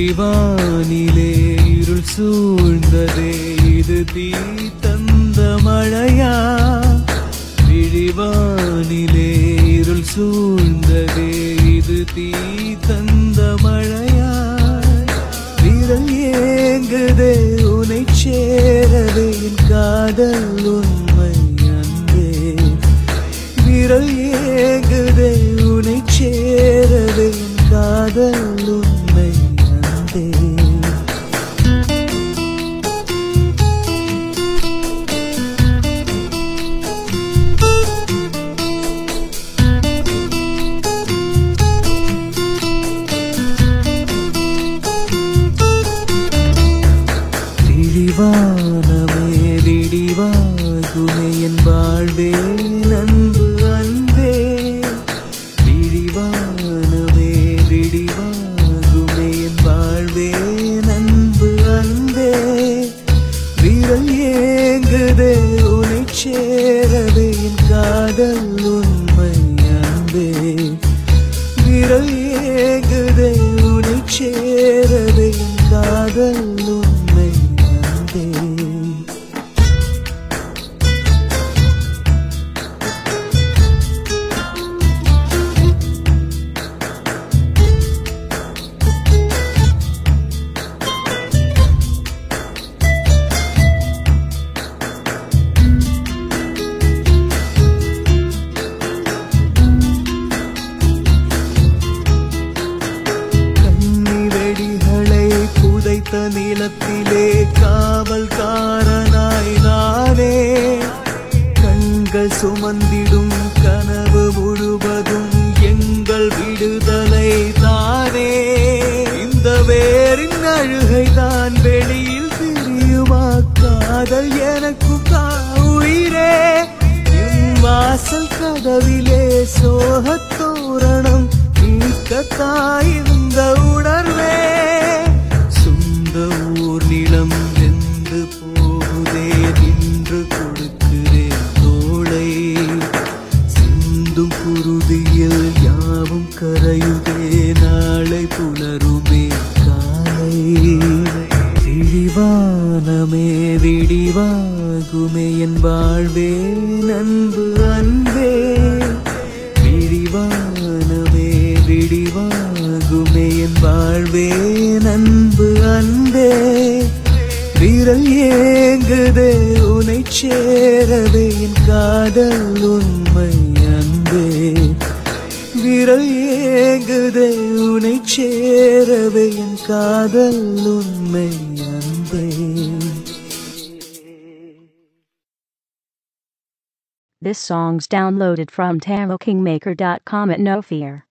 விழிவானிலே இருள் சூழ்ந்ததே இது தீ தந்த மழையா விழிவானிலே இருள் சூழ்ந்ததே இது தீ தந்த மழையா விரல் ஏங்குதே உனை சேரவே என் காதல் உண்மை அன்பே விரல் ஏங்குதே உனை சேரவே என் காதல் உண்மை அன்பே விழிவானமே விடிவாகுமே என் வாழ்வே நன்பு அன்பே விழிவானமே விடிவாகுமே என் வாழ்வே நன்பு அன்பே விரல் ஏங்குதே உனை சேரவே என் காதல் உண்மை அன்பே விரல் ஏங்குதே உனை சேரவே என் காதல் உண்மை அன்பே கண்ணி வெடிகளை புதைத்த நிலத்திலே காவல்காரனாய் நானே கண்கள் சுமந்திடும் கனவு முழுவதும் எங்கள் விடுதலை தானே இந்த வேரின் அழுகை தான் வெளியில் தெரியுமா காதல் எனக்கும் உயிரே என் வாசல் கதவிலே சோகத் தோரணம் நீக்கத்தாயிருந்த உணர்வே சொந்த ஊர் நிலம் வெந்து போகுதே நின்று கொடுக்கிறேன் தோளை சிந்தும் குருதியில் யாவும் கரையுதே நாளை புலருமே காலை விழிவானமே விடிவாகுமே என் வாழ்வே நன்பு அன்பே விழிவானமே விடிவாகுமே என் வாழ்வே நன்பு அன்பே விரல் ஏங்குதே உனை சேரவே என் காதல் உண்மை அன்பே விரல் ஏங்குதே உனை சேரவே என் காதல் உண்மை அன்பே This song's downloaded from TaroKingmaker.com at no fear.